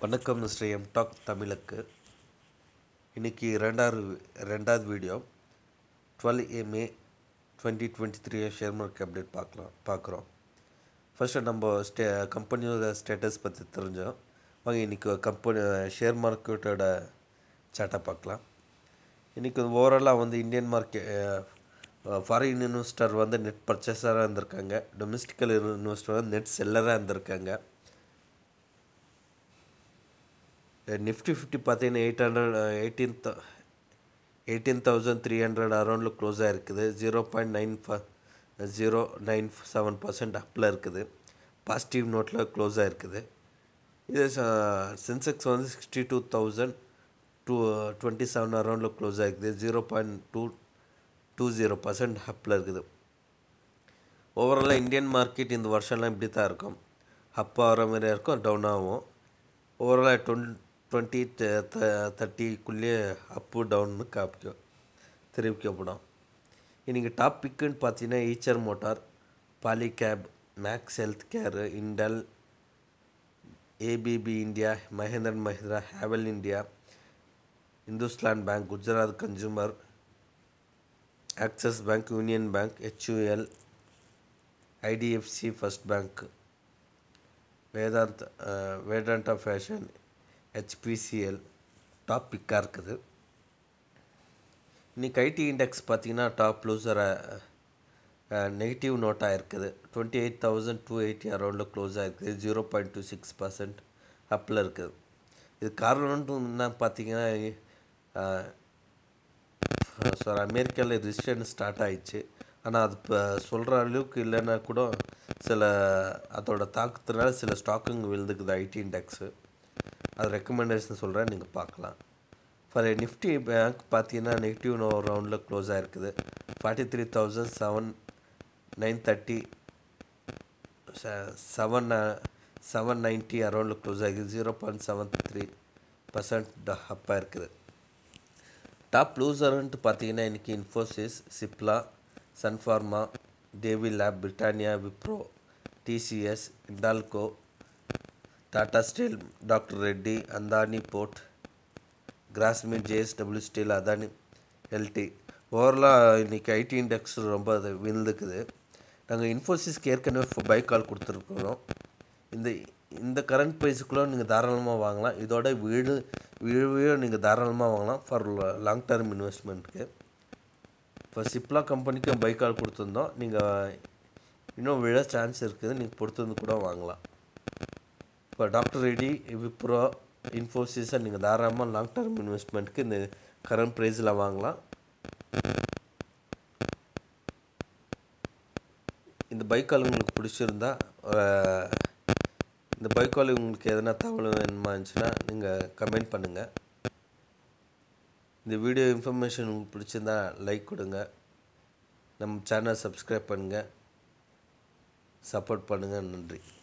வணக்கம் mister M talk தமிழுக்கு இன்றைக்கி ரெண்டாவது ரெண்டாவது video twelve May twenty twenty three share market update பார்க்கலாம் பார்க்குறோம் ஃபர்ஸ்ட்டு நம்ம ஸ்டே கம்பெனியோட ஸ்டேட்டஸ் பற்றி தெரிஞ்சோம் வாங்க இன்றைக்கி கம்பெனி ஷேர் மார்க்கெட்டோட சார்ட்டை பார்க்கலாம் இன்றைக்கி ஓவராலாக வந்து இந்தியன் மார்க்கெட் ஃபாரின் இன்வெஸ்டர் வந்து நெட் பர்ச்சேஸராக இருந்திருக்காங்க டொமஸ்டிக்கல் இன்வெஸ்டர் வந்து நெட் செல்லராக இருந்திருக்காங்க நிஃப்டி ஃபிஃப்டி பார்த்தீங்கன்னா eight hundred eighteen eighteen thousand three hundred அரௌண்டில் க்ளோஸ் ஆகிருக்குது ஜீரோ பாயிண்ட் நைன் ஃப ஜீரோ நைன் செவன் பர்சன்ட் அப்பில் இருக்குது பாசிட்டிவ் நோட்டில் க்ளோஸ் ஆகிருக்குது இது சென்செக்ஸ் வந்து sixty two thousand two twenty seven அரௌண்டில் க்ளோஸ் ஆகிருக்குது zero point two two zero percent அப்பில் இருக்குது ஓவராலாக இந்தியன் மார்க்கெட் இந்த வருஷம்லாம் இப்படி தான் இருக்கும் அப் ஆகிற மாதிரியா இருக்கும் டவுன் ஆகும் ஓவராலாக டுவெண்ட் டுவெண்ட்டி தேர்ட்டிக்குள்ளேயே அப்பு டவுன்னு காப்பிக்க தெரிவிக்கப்படும் இன்றைக்கி டாப் பிக்குன்னு பார்த்தீங்கன்னா Eicher motor Polycab Max health care இண்டல் ABB India Mahendran Mahindra Havells India Hindustan bank Gujarat consumer Axis bank Union bank HUL IDFC first bank Vedant Vedanta fashion HPCL top பிக்காக இருக்குது இன்றைக்கி ஐடி இண்டெக்ஸ் பார்த்திங்கன்னா டாப் லூசராக நெகட்டிவ் நோட்டாக இருக்குது twenty eight thousand two eighty அரௌண்டில் close ஆகிருக்குது zero point two six percent அப்பில் இருக்குது இது காரணம்னு என்ன பார்த்தீங்கன்னா சார் அமெரிக்காவில் ரிஜிஸ்ட்ரேஷன் ஸ்டார்ட் ஆயிடுச்சு ஆனால் அது இப்போ சொல்கிற அளவுக்கு இல்லைன்னா கூட சில அதோட தாக்கத்தினால சில ஸ்டாக்குங்க விழுந்துக்குது ஐடி இண்டெக்ஸு அது ரெக்கமெண்டேஷன் சொல்கிறேன் நீங்கள் பார்க்கலாம் ஃபார் நிஃப்டி பேங்க் பார்த்தீங்கன்னா நெகட்டிவ் நோ ரவுண்டில் க்ளோஸ் ஆகிருக்குது forty three thousand seven nine thirty seven seven ninety அரௌண்டில் க்ளோஸ் ஆகிருக்கு zero point seven three percent அப்பாக இருக்குது டாப் லூசர்ன்ட்டு பார்த்தீங்கன்னா இன்றைக்கி Infosys Cipla Sun Pharma Divi lab Britannia Wipro TCS Hindalco Tata steel doctor Reddy Adani port Grasim JSW steel Adani LT ஓவரலாக இன்றைக்கி ஐடி இண்டெக்ஸ் ரொம்ப அது விழுந்துக்குது நாங்கள் இன்ஃபோசிஸ்க்கு ஏற்கனவே பை கால் கொடுத்துருக்குறோம் இந்த இந்த கரண்ட் ப்ரைஸுக்குள்ளே நீங்கள் தாராளமாக வாங்கலாம் இதோட வீடு வீடு வீடு நீங்கள் தாராளமாக வாங்கலாம் ஃபார் லாங் டர்ம் இன்வெஸ்ட்மெண்ட்டுக்கு இப்போ சிப்லா கம்பெனிக்கு பை கால் கொடுத்துருந்தோம் நீங்கள் இன்னும் விழ சான்ஸ் இருக்குது நீங்கள் பொறுத்திருந்து கூட வாங்கலாம் இப்போ டாக்டர் ரெடி விப்ரோ இன்ஃபோசிஸை நீங்கள் தாராளமாக லாங் டர்ம் இன்வெஸ்ட்மெண்ட்டுக்கு இந்த கரண்ட் ப்ரைஸில் வாங்கலாம் இந்த பைக்கால் உங்களுக்கு பிடிச்சிருந்தா இந்த பைக்கால் உங்களுக்கு எதனா தகவல் வேணுமா இருந்துச்சுன்னா நீங்கள் கமெண்ட் பண்ணுங்கள் இந்த வீடியோ இன்ஃபர்மேஷன் உங்களுக்கு பிடிச்சிருந்தா லைக் கொடுங்க நம்ம சேனல் சப்ஸ்கிரைப் பண்ணுங்கள் சப்போர்ட் பண்ணுங்கள் நன்றி